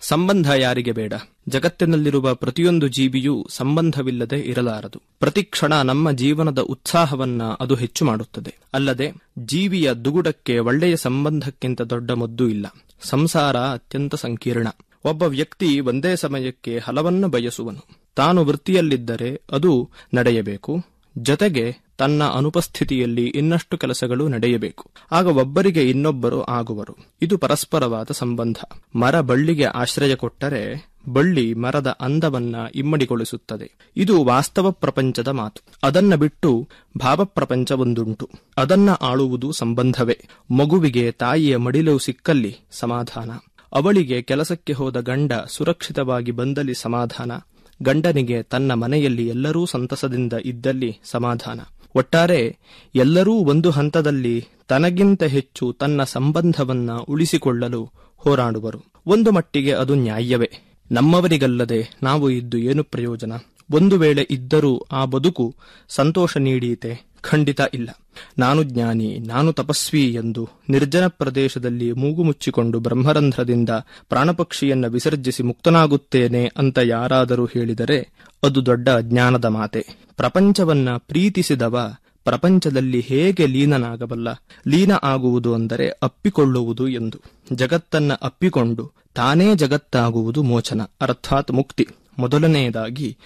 ಸಂಬಂಧ ಯಾರಿಗೆ ಬೇಡ ಜಗತ್ತಿನಲ್ಲಿರುವ ಪ್ರತಿಯೊಂದು ಜೀವಿಯೂ ಸಂಬಂಧವಿಲ್ಲದೆ ಇರಲಾರದು ಪ್ರತಿ ಕ್ಷಣ ನಮ್ಮ ಜೀವನದ ಉತ್ಸಾಹವನ್ನ ಅದು ಹೆಚ್ಚು ಮಾಡುತ್ತದೆ ಅಲ್ಲದೆ ಜೀವಿಯ ದುಗುಡಕ್ಕೆ ಒಳ್ಳೆಯ ಸಂಬಂಧಕ್ಕಿಂತ ದೊಡ್ಡ ಮದ್ದು ಇಲ್ಲ ಸಂಸಾರ ಅತ್ಯಂತ ಸಂಕೀರ್ಣ ಒಬ್ಬ ವ್ಯಕ್ತಿ ಒಂದೇ ಸಮಯಕ್ಕೆ ಹಲವನ್ನು ಬಯಸುವನು ತಾನು ವೃತ್ತಿಯಲ್ಲಿದ್ದರೆ ಅದು ನಡೆಯಬೇಕು ಜೊತೆಗೆ ತನ್ನ ಅನುಪಸ್ಥಿತಿಯಲ್ಲಿ ಇನ್ನಷ್ಟು ಕೆಲಸಗಳು ನಡೆಯಬೇಕು ಆಗ ಒಬ್ಬರಿಗೆ ಇನ್ನೊಬ್ಬರು ಆಗುವರು ಇದು ಪರಸ್ಪರವಾದ ಸಂಬಂಧ ಮರ ಬಳ್ಳಿಗೆ ಆಶ್ರಯ ಕೊಟ್ಟರೆ ಬಳ್ಳಿ ಮರದ ಅಂದವನ್ನ ಇಮ್ಮಡಿಗೊಳಿಸುತ್ತದೆ ಇದು ವಾಸ್ತವ ಪ್ರಪಂಚದ ಮಾತು ಅದನ್ನ ಬಿಟ್ಟು ಭಾವಪ್ರಪಂಚ ಒಂದುಂಟು ಅದನ್ನ ಆಳುವುದು ಸಂಬಂಧವೇ ಮಗುವಿಗೆ ತಾಯಿಯ ಮಡಿಲು ಸಿಕ್ಕಲ್ಲಿ ಸಮಾಧಾನ ಅವಳಿಗೆ ಕೆಲಸಕ್ಕೆ ಹೋದ ಗಂಡ ಸುರಕ್ಷಿತವಾಗಿ ಬಂದಲ್ಲಿ ಸಮಾಧಾನ ಗಂಡನಿಗೆ ತನ್ನ ಮನೆಯಲ್ಲಿ ಎಲ್ಲರೂ ಸಂತಸದಿಂದ ಇದ್ದಲ್ಲಿ ಸಮಾಧಾನ ಒಟ್ಟಾರೆ ಎಲ್ಲರೂ ಒಂದು ಹಂತದಲ್ಲಿ ತನಗಿಂತ ಹೆಚ್ಚು ತನ್ನ ಸಂಬಂಧವನ್ನ ಉಳಿಸಿಕೊಳ್ಳಲು ಹೋರಾಡುವರು ಒಂದು ಮಟ್ಟಿಗೆ ಅದು ನ್ಯಾಯವೇ ನಮ್ಮವರಿಗಲ್ಲದೆ ನಾವು ಇದ್ದು ಏನು ಪ್ರಯೋಜನ ಒಂದು ವೇಳೆ ಇದ್ದರೂ ಆ ಬದುಕು ಸಂತೋಷ ನೀಡೀತೆ ಖಂಡಿತ ಇಲ್ಲ ನಾನು ಜ್ಞಾನಿ ನಾನು ತಪಸ್ವಿ ಎಂದು ನಿರ್ಜನ ಪ್ರದೇಶದಲ್ಲಿ ಮೂಗು ಮುಚ್ಚಿಕೊಂಡು ಬ್ರಹ್ಮರಂಧ್ರದಿಂದ ಪ್ರಾಣಪಕ್ಷಿಯನ್ನ ವಿಸರ್ಜಿಸಿ ಮುಕ್ತನಾಗುತ್ತೇನೆ ಅಂತ ಯಾರಾದರೂ ಹೇಳಿದರೆ ಅದು ದೊಡ್ಡ ಅಜ್ಞಾನದ ಮಾತೆ ಪ್ರಪಂಚವನ್ನ ಪ್ರೀತಿಸಿದವ ಪ್ರಪಂಚದಲ್ಲಿ ಹೇಗೆ ಲೀನನಾಗಬಲ್ಲ ಲೀನ ಆಗುವುದು ಅಂದರೆ ಅಪ್ಪಿಕೊಳ್ಳುವುದು ಎಂದು ಜಗತ್ತನ್ನ ಅಪ್ಪಿಕೊಂಡು ತಾನೇ ಜಗತ್ತಾಗುವುದು ಮೋಚನ ಅರ್ಥಾತ್ ಮುಕ್ತಿ ಮೊದಲನೆಯದಾಗಿ